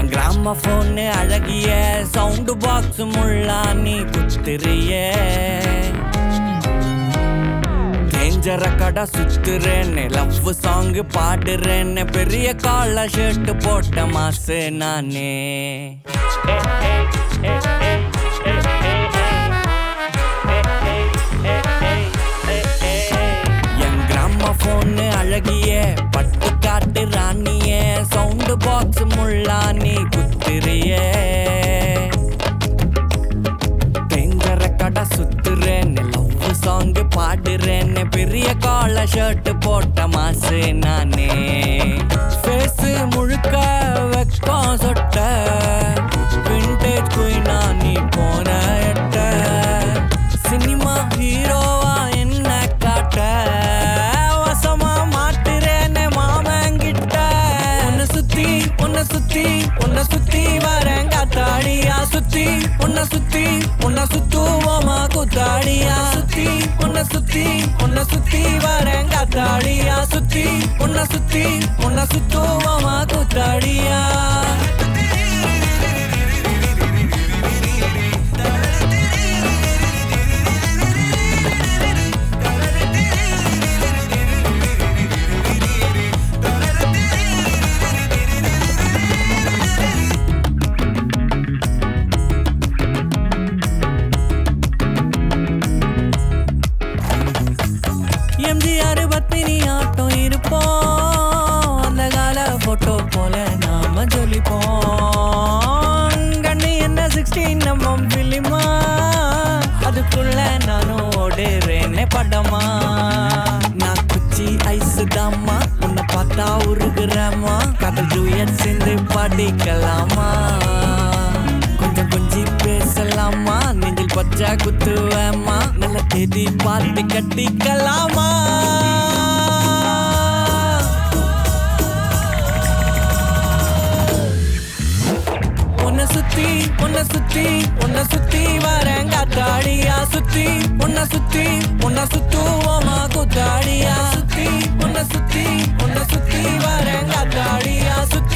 என் கிராம போனு அழகிய sound box முள்ளா நீ குத்துறியே டேஞ்சர கடை சுத்துறேன்னு லவ் சாங் பாடுறேன்னு பெரிய கால ஷர்ட் போட்ட மாசு நானே என் கிராம போனு அழகிய பட்டு காட்டு ராணிய சவுண்டு பாக்ஸ் முள்ளா நீ குத்துறியே டேஞ்சர கடை சுத்துறேன்னு லவ் சாங் பாடுறேன்னு பெரிய கால ஷர்ட் போட்ட மாசு நானே ஃபேஸ் முழுக்க வெக்கம் சொட்ட விண்டேஜ் குயினா நீ போன எட்ட சினிமா ஹீரோவா என்ன காட்ட வசமா மாட்டுறேன்னு மாமங்கிட்ட உன்னை சுத்தி உன்னை சுத்தி உன்னை சுத்தி வரேன் காத்தாடியா சுத்தி உன்னை சுத்தி உன்னை சுத்துவோமா கூத்தாடியா சுத்தி உன்னை சுத்தி உன்னை சுத்தி வரேன் காத்தாடியா சுத்தி உன்னை சுத்தி உன்னை சுத்துவோமா கூத்தாடியா எம்ஜிஆர் பத்தினி ஆட்டம் இருப்போம் அந்த கால போட்டோ போல நாம ஜொலிப்போம் கண்ணு என்ன சிக்ஸ்டீன் நம்ம பிலிமா அதுக்குள்ள நானும் ஓடுறேனே படமா நான் குச்சி ஐஸ் தாம்மா உன்னை பார்த்தா உருகுறமா கடல் டூயட் சேர்ந்து படிக்கலாமா கொஞ்சம் கொஞ்சி பேசலாமா நெஞ்சில் பச்சை குத்துவேமா நல்ல தேதி பார்த்து கட்டிக்கலாமா உன்னை சுத்தி உன்னை சுத்தி உன்னை சுத்தி வரேன் காத்தாடியா சுத்தி உன்னை சுத்தி உன்னை சுத்துவோமா கூத்தாடியா சுத்தி உன்னை சுத்தி உன்னை சுத்தி வரேன் காத்தாடியா சுத்தி